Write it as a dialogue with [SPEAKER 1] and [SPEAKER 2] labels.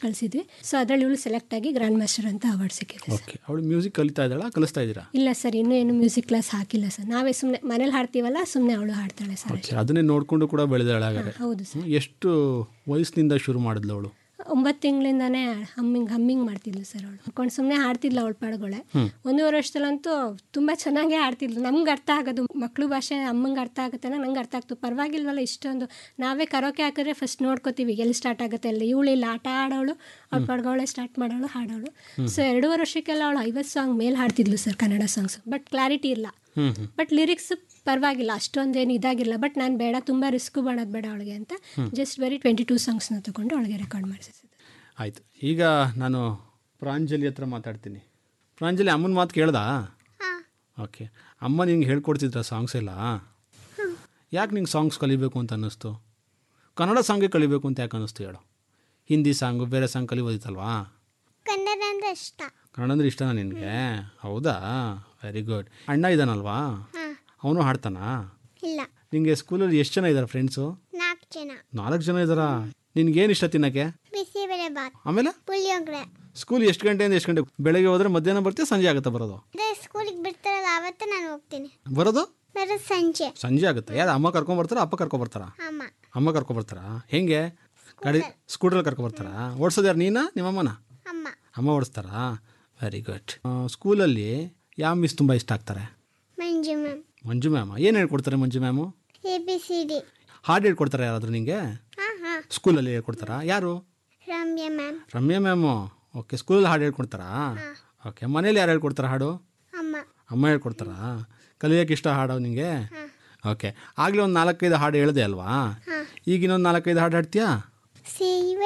[SPEAKER 1] ಕಳಿಸಿದ್ವಿ so ಅದರಲ್ಲಿ ಇವಳು select ಆಗಿ ಗ್ರ್ಯಾಂಡ್ ಮಾಸ್ಟರ್ ಅಂತ ಅವಾರ್ಡ್ ಸಿಕ್ಕಿದೆ ಸರ್
[SPEAKER 2] ಓಕೆ ಅವಳು ಮ್ಯೂಸಿಕ್ ಕಲಿತಾ ಇದ್ದಾಳಾ ಕಲಿಸ್ತಾ ಇದ್ದೀರಾ
[SPEAKER 1] ಇಲ್ಲ ಸರ್ ಇನ್ನೂ ಏನು ಮ್ಯೂಸಿಕ್ ಕ್ಲಾಸ್ ಹಾಕಿಲ್ಲ ಸರ್ ನಾವೇ ಸುಮ್ಮನೆ ಮನೇಲಿ ಹಾಡ್ತೀವಲ್ಲ ಸುಮ್ಮನೆ ಅವಳು ಹಾಡ್ತಾಳೆ ಸರ್
[SPEAKER 2] ಓಕೆ ಅದನ್ನೇ ನೋಡಿಕೊಂಡು ಕೂಡ ಬೆಳೆದಾಳೆ ಹಾಗಾದ್ರೆ
[SPEAKER 1] ಹೌದು ಸರ್
[SPEAKER 2] ಹ್ಮ್. ಎಷ್ಟು ವಯಸ್ಸಿನಿಂದ ಶುರು ಮಾಡಿದ್ಲು ಅವಳು
[SPEAKER 1] ಒಂಬತ್ತು ತಿಂಗಳಿಂದಾನೇ ಹಮ್ಮಿಂಗ್ ಹಮ್ಮಿಂಗ್ ಮಾಡ್ತಿದ್ಲು ಸರ್ ಅವಳು ಹಾಕೊಂಡು ಸುಮ್ಮನೆ ಹಾಡ್ತಿದ್ಲು ಅವಳ ಪಾಡುಗಳೇ ಒಂದೂವರೆ ವರ್ಷದಲ್ಲಂತೂ ತುಂಬ ಚೆನ್ನಾಗೇ ಹಾಡ್ತಿದ್ಲು ನಮ್ಗೆ ಅರ್ಥ ಆಗೋದು ಮಕ್ಳು ಭಾಷೆ ಅಮ್ಮಂಗೆ ಅರ್ಥ ಆಗುತ್ತೆ ನಂಗೆ ಅರ್ಥ ಆಗ್ತು ಪರವಾಗಿಲ್ವಲ್ಲ ಇಷ್ಟೊಂದು ನಾವೇ ಕರೋಕೆ ಹಾಕಿದ್ರೆ ಫಸ್ಟ್ ನೋಡ್ಕೋತೀವಿ ಎಲ್ಲಿ ಸ್ಟಾರ್ಟ್ ಆಗುತ್ತೆ ಅಲ್ಲಿ ಇವಳು ಇಲ್ಲಿ ಆಟ ಆಡೋಳು ಅವಳ ಪಾಡುಗಳೇ ಸ್ಟಾರ್ಟ್ ಮಾಡೋಳು ಹಾಡೋಳು ಸೊ ಎರಡೂವರೆ ವರ್ಷಕ್ಕೆಲ್ಲ ಅವಳು ಐವತ್ತು ಸಾಂಗ್ ಮೇಲೆ ಹಾಡ್ತಿದ್ಲು sir Kannada songs but clarity ಇಲ್ಲ
[SPEAKER 2] ಹ್ಞೂ ಹ್ಞೂ
[SPEAKER 1] ಬಟ್ ಲಿರಿಕ್ಸ್ ಪರವಾಗಿಲ್ಲ ಅಷ್ಟೊಂದೇನು ಇದಾಗಿಲ್ಲ ಬಟ್ ನಾನು ಬೇಡ ತುಂಬ ರಿಸ್ಕ್ ಮಾಡೋದು ಬೇಡ ಅವಳಿಗೆ ಅಂತ ಜಸ್ಟ್ ಬರೀ ಟ್ವೆಂಟಿ ಟೂ ಸಾಂಗ್ಸ್ನ ತಗೊಂಡು ಅವಳಿಗೆ ರೆಕಾರ್ಡ್ ಮಾಡಿಸಿದ್ದೆ
[SPEAKER 2] ಆಯಿತು ಈಗ ನಾನು ಪ್ರಾಂಜಲಿ ಹತ್ರ ಮಾತಾಡ್ತೀನಿ ಪ್ರಾಂಜಲಿ ಅಮ್ಮನ ಮಾತು ಕೇಳ್ದಾ ಓಕೆ ಅಮ್ಮ ನಿಂಗೆ ಹೇಳ್ಕೊಡ್ತಿದ್ರ ಸಾಂಗ್ಸ್ ಎಲ್ಲ ಯಾಕೆ ನಿಂಗೆ ಸಾಂಗ್ಸ್ ಕಲಿಬೇಕು ಅಂತ ಅನ್ನಿಸ್ತು ಕನ್ನಡ ಸಾಂಗೇ ಕಲಿಬೇಕು ಅಂತ ಯಾಕೆ ಅನ್ನಿಸ್ತು ಹೇಳು ಹಿಂದಿ ಸಾಂಗು ಬೇರೆ ಸಾಂಗ್ ಕಲಿಬೋದಿತ್ತಲ್ವಾ
[SPEAKER 3] ಕನ್ನಡ ಅಂದ್ರೆ ಇಷ್ಟ
[SPEAKER 2] ಕನ್ನಡ ಅಂದ್ರೆ ಇಷ್ಟನಾ ನಿನಗೆ ಹೌದಾ ವೆರಿ ಗುಡ್ ಅಣ್ಣ ಇದ್ದಾನಲ್ವಾ
[SPEAKER 3] ಹಾ
[SPEAKER 2] ಅವನು ಹಾಡ್ತಾನಾ
[SPEAKER 3] ಇಲ್ಲ
[SPEAKER 2] ನಿಮಗೆ ಸ್ಕೂಲಲ್ಲಿ ಎಷ್ಟು ಜನ ಇದ್ದಾರೆ ಫ್ರೆಂಡ್ಸು
[SPEAKER 3] ನಾಲ್ಕು ಜನ
[SPEAKER 2] ನಾಲ್ಕು ಜನ ಇದ್ದಾರಾ ನಿನ್ಗೇನು ಇಷ್ಟ ತಿನ್ನಕ್ಕೆ
[SPEAKER 3] ಬಿಸಿಬೇಳೆ ಬಾತ್
[SPEAKER 2] ಆಮೇಲೆ
[SPEAKER 3] ಪುಳಿಯೋಗರೆ
[SPEAKER 2] ಸ್ಕೂಲ್ ಎಷ್ಟು ಗಂಟೆಯಿಂದ ಎಷ್ಟು ಗಂಟೆ ಬೆಳಗ್ಗೆ ಹೋದ್ರೆ ಮಧ್ಯಾಹ್ನ ಬರ್ತೀಯ ಸಂಜೆ ಆಗುತ್ತೆ ಬರೋದು
[SPEAKER 3] ಅದೇ ಸ್ಕೂಲಿಗೆ ಬಿಡ್ತಾರಲ್ಲ ಆವತ್ತು ನಾನು ಹೋಗ್ತೀನಿ
[SPEAKER 2] ಬರೋದು
[SPEAKER 3] ಬರೋ ಸಂಜೆ
[SPEAKER 2] ಸಂಜೆ ಆಗುತ್ತೆ ಯಾರು ಅಮ್ಮ ಕರ್ಕೊಂಡ್ ಬರ್ತಾರಾ ಅಪ್ಪ ಕರ್ಕೊಂಡ್ ಬರ್ತಾರಾ
[SPEAKER 3] ಅಮ್ಮ
[SPEAKER 2] ಅಮ್ಮ ಕರ್ಕೊಂಡ್ ಬರ್ತಾರಾ ಹೆಂಗೆ ಗಾಡಿ ಸ್ಕೂಟ್ರಲ್ಲಿ ಕರ್ಕೊಂಡ್ ಬರ್ತಾರಾ ಓಡಿಸೋದು ಯಾರು ನೀನಾ ನಿಮ್ಮಮ್ಮನ
[SPEAKER 3] ಅಮ್ಮ
[SPEAKER 2] ಅಮ್ಮ ಓಡಿಸ್ತಾರಾ ವೆರಿ ಗುಡ್ ಸ್ಕೂಲಲ್ಲಿ ಯಾವ ಮಿಸ್ ತುಂಬ ಇಷ್ಟ ಆಗ್ತಾರೆ
[SPEAKER 3] ಮಂಜು ಮ್ಯಾಮ್
[SPEAKER 2] ಮಂಜು ಮ್ಯಾಮ್ ಏನು ಹೇಳ್ಕೊಡ್ತಾರೆ Manju ma'am
[SPEAKER 3] A B C D
[SPEAKER 2] ಹಾಡು ಹೇಳ್ಕೊಡ್ತಾರೆ ಯಾರಾದರೂ ನಿಂಗೆ
[SPEAKER 3] ಹಾಂ ಹಾಂ
[SPEAKER 2] ಸ್ಕೂಲಲ್ಲಿ ಹೇಳ್ಕೊಡ್ತಾರಾ ಯಾರು
[SPEAKER 3] Ramya ma'am
[SPEAKER 2] Ramya ma'am okay ಸ್ಕೂಲಲ್ಲಿ ಹಾಡು ಹೇಳ್ಕೊಡ್ತಾರಾ ಓಕೆ ಮನೇಲಿ ಯಾರು ಹೇಳ್ಕೊಡ್ತಾರಾ ಹಾಡು
[SPEAKER 3] ಅಮ್ಮ
[SPEAKER 2] ಅಮ್ಮ ಹೇಳ್ಕೊಡ್ತಾರಾ ಕಲಿಯೋಕೆ ಇಷ್ಟ ಹಾಡು ನಿಂಗೆ ಓಕೆ ಆಗಲೇ ಒಂದು ನಾಲ್ಕೈದು ಹಾಡು ಹೇಳಿದೆ ಅಲ್ವಾ ಈಗ ಇನ್ನೊಂದು ನಾಲ್ಕೈದು ಹಾಡು ಹಾಡ್ತೀಯಾ
[SPEAKER 3] ಸಿ